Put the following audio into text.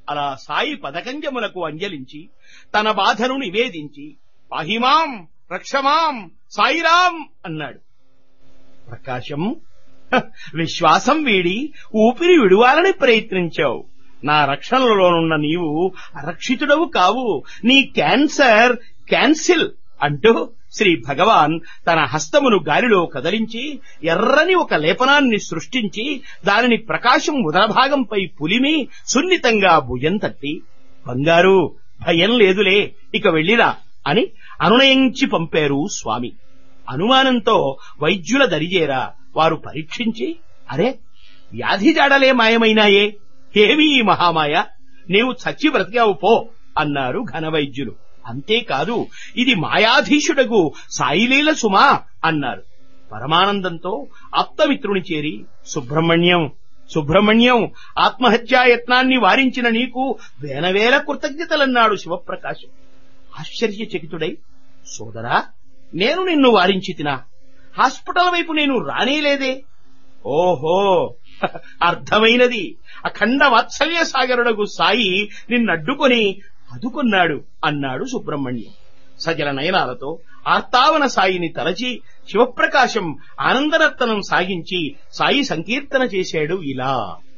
అలా సాయి పదకంజములకు అంజలించి తన బాధను నివేదించి పాహిమాం రక్షమాం సాయిరాం అన్నాడు ప్రకాశం "హ, విశ్వాసం వీడి ఊపిరి విడువాలని ప్రయత్నించావు నా రక్షణలోనున్న నీవు అరక్షితుడవు కావు నీ క్యాన్సర్ క్యాన్సిల్ అంటూ శ్రీ భగవాన్ తన హస్తమును గాలిలో కదలించి ఎర్రని ఒక లేపనాన్ని సృష్టించి దానిని ప్రకాశం ఉదరభాగంపై పులిమి సున్నితంగా భుజం తట్టి బంగారు భయం లేదులే ఇక వెళ్ళిరా అని అనునయించి పంపారు స్వామి అనుమానంతో వైద్యుల దరిజేరా వారు పరీక్షించి అరే వ్యాధి జాడలే మాయమైనాయే ఏమీ ఈ మహామాయ నీవు చచ్చి బ్రతికావు పో అన్నారు ఘనవైద్యులు అంతేకాదు ఇది మాయాధీశుడగు సాయిలీల సుమా అన్నారు పరమానందంతో ఆప్తమిత్రుని చేరి సుబ్రహ్మణ్యం సుబ్రహ్మణ్యం ఆత్మహత్యాయత్నాన్ని వారించిన నీకు వేనవేల కృతజ్ఞతలన్నాడు శివప్రకాశం ఆశ్చర్యచకితుడై సోదరా నేను నిన్ను వారించితినా హాస్పిటల్ వైపు నేను రానేలేదే ఓహో అర్థమైనది అఖండ వాత్సల్య సాగరుడగు సాయి నిన్నడ్డుకొని అదుకున్నాడు అన్నాడు సుబ్రహ్మణ్యం సజల నయనాలతో ఆర్తావన సాయిని తలచి శివప్రకాశం ఆనందనర్తనం సాగించి సాయి సంకీర్తన చేశాడు ఇలా